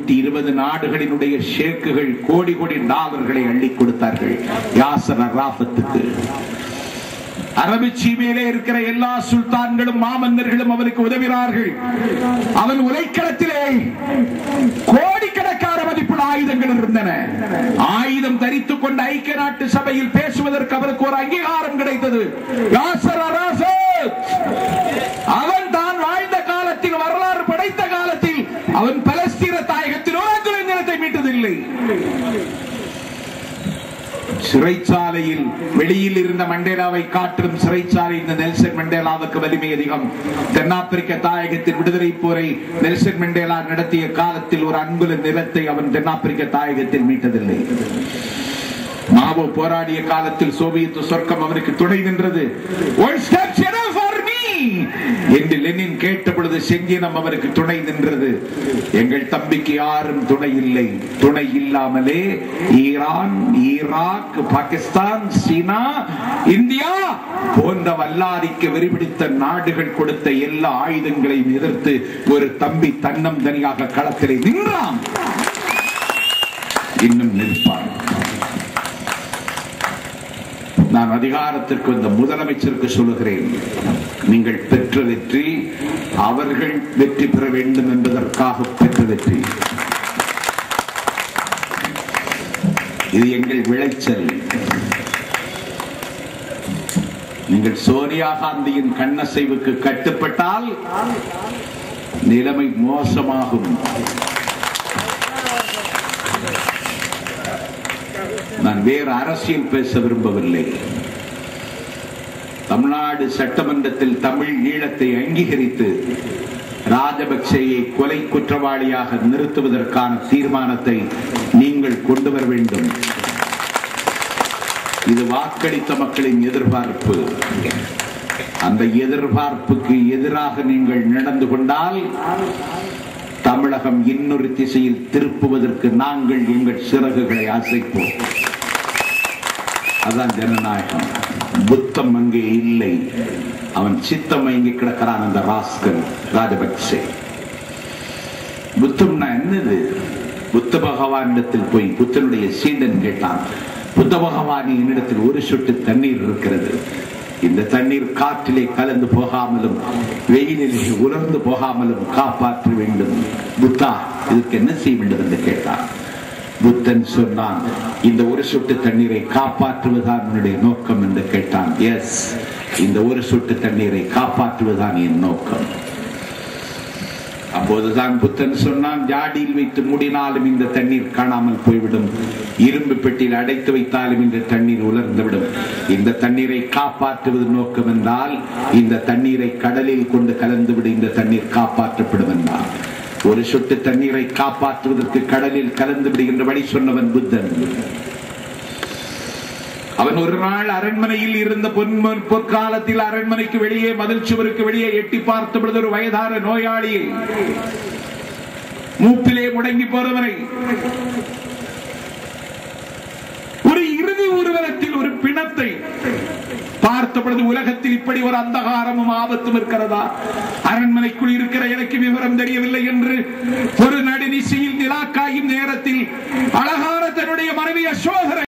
நூற்றி இருபது நாடுகளினுடைய ஷேக்குகள் கோடி கோடி டாலர்களை அள்ளி கொடுத்தார்கள் யாசர் அராஃபத்துக்கு அரபு சீமையிலே இருக்கிற எல்லா சுல்தான்களும் மாமன்னர்களும் அவனுக்கு உதவினார்கள் அவன் உலைக்களத்திலே கோடிக்கணக்கான மதிப்புள்ள ஆயுதங்கள் இருந்தன ஆயுதம் தரித்துக் கொண்ட ஐக்கிய நாட்டு சபையில் பேசுவதற்கு அவருக்கு ஒரு அங்கீகாரம் கிடைத்தது யாசர் அரஃபத் அவன் தான் வாழ்ந்த காலத்தில் வரலாறு படைத்த காலத்தில் அவன் பலஸ்தீன தாயகத்தில் ஒரு அங்குல நிலத்தை மீட்டதில்லை சிறைச்சாலையில் வெளியில் இருந்த மண்டேலாவை காற்றும் சிறைச்சாலை இந்த நெல்சன் மண்டேலாவுக்கு வலிமை அதிகம் தென்னாப்பிரிக்க தாயகத்தின் விடுதலை போரை நெல்சன் மண்டேலா நடத்திய காலத்தில் ஒரு அங்குல நிலத்தை அவன் தென்னாப்பிரிக்க தாயகத்தில் மீட்டதில்லை மாவோ போராடிய காலத்தில் சோவியத் சொர்க்கம் அவனுக்கு துணை நின்றது One step enough for me என்று லெனின் கேட்ட பொழுது செங்கினம் அவருக்கு துணை நின்றது எங்கள் தம்பிக்கு யாரும் துணை இல்லை துணை இல்லாமலே Iran Iraq Pakistan China India போன்ற வல்லாரிக்கு வெறிபிடித்த நாடுகள் கொடுத்த எல்லா ஆயுதங்களையும் எதிர்த்து ஒரு தம்பி தன்னம் தனியாக களத்திலே நின்றான் இன்னும் நிற்பான் நான் அதிகாரத்திற்கு வந்த முதலமைச்சருக்கு சொல்லுகிறேன் நீங்கள் பெற்ற வெற்றி அவர்கள் வெற்றி பெற வேண்டும் என்பதற்காக பெற்ற வெற்றி இது எங்கள் விளைச்சல் நீங்கள் சோனியா காந்தியின் கண்ணசைவுக்கு கட்டுப்பட்டால் நிலைமை மோசமாகும் நான் வேறு அரசியல் பேச விரும்பவில்லை தமிழ்நாடு சட்டமன்றத்தில் தமிழ் ஈழத்தை அங்கீகரித்து ராஜபக்சேயை கொலை குற்றவாளியாக நிறுத்துவதற்கான தீர்மானத்தை நீங்கள் கொண்டு வர வேண்டும் இது வாக்களித்த மக்களின் எதிர்பார்ப்பு அந்த எதிர்பார்ப்புக்கு எதிராக நீங்கள் நடந்து கொண்டால் தமிழகம் இன்னொரு திசையில் திருப்புவதற்கு நாங்கள் எங்கள் சிறகுகளை அசைப்போம் அதான் ஜனநாயகம் புத்தம் அங்கே இல்லை அவன் சித்தம் இங்கே கிடக்கிறான் அந்த ராஸ்கல் ராஜபக்சே புத்தம்னா என்னது புத்த பகவானிடத்தில் போய் புத்தனுடைய சீடன் கேட்டான் புத்த பகவான் என்னிடத்தில் ஒரு சொட்டு தண்ணீர் இருக்கிறது இந்த தண்ணீர் காற்றிலே கலந்து போகாமலும் வெயிலிலே உலர்ந்து போகாமலும் காப்பாற்ற வேண்டும் புத்தா இதுக்கு என்ன செய்ய வேண்டும் என்று கேட்டான் புத்தன் சொன்னான் இந்த ஒரு சொட்டு தண்ணீரை காப்பாற்றுவதுதான் என்னுடைய நோக்கம் என்று கேட்டான் எஸ் இந்த ஒரு சொட்டு தண்ணீரை காப்பாற்றுவதுதான் என் நோக்கம் அப்போதுதான் புத்தன் சொன்னான் ஜாடியில் வைத்து மூடினாலும் இந்த தண்ணீர் காணாமல் போய்விடும் இரும்பு பெட்டியில் அடைத்து வைத்தாலும் இந்த தண்ணீர் உலர்ந்துவிடும் இந்த தண்ணீரை காப்பாற்றுவது நோக்கம் என்றால் இந்த தண்ணீரை கடலில் கொண்டு கலந்துவிடு இந்த தண்ணீர் காப்பாற்றப்படும் என்றார் ஒரு சொட்டு தண்ணீரை காப்பாற்றுவதற்கு கடலில் கலந்து விடுகின்ற வழி சொன்னவன் புத்தன் அவன் ஒரு நாள் அரண்மனையில் இருந்த பொன்மன் பொற்காலத்தில் அரண்மனைக்கு வெளியே மதில் சுவருக்கு வெளியே எட்டி பார்த்த பொழுது ஒரு வயதான நோயாளியை மூப்பிலே முடங்கி போறவனை ஒரு இறுதி ஊர்வலத்தில் ஒரு பிணத்தை பார்த்த பொழுது உலகத்தில் இப்படி ஒரு அந்தகாரமும் ஆபத்தும் இருக்கிறதா அரண்மனைக்குள் இருக்கிற எனக்கு விவரம் தெரியவில்லை என்று ஒரு நடுநிசையில் நிலாக்காயும் நேரத்தில் அழகான தன்னுடைய மனைவி அசோகரை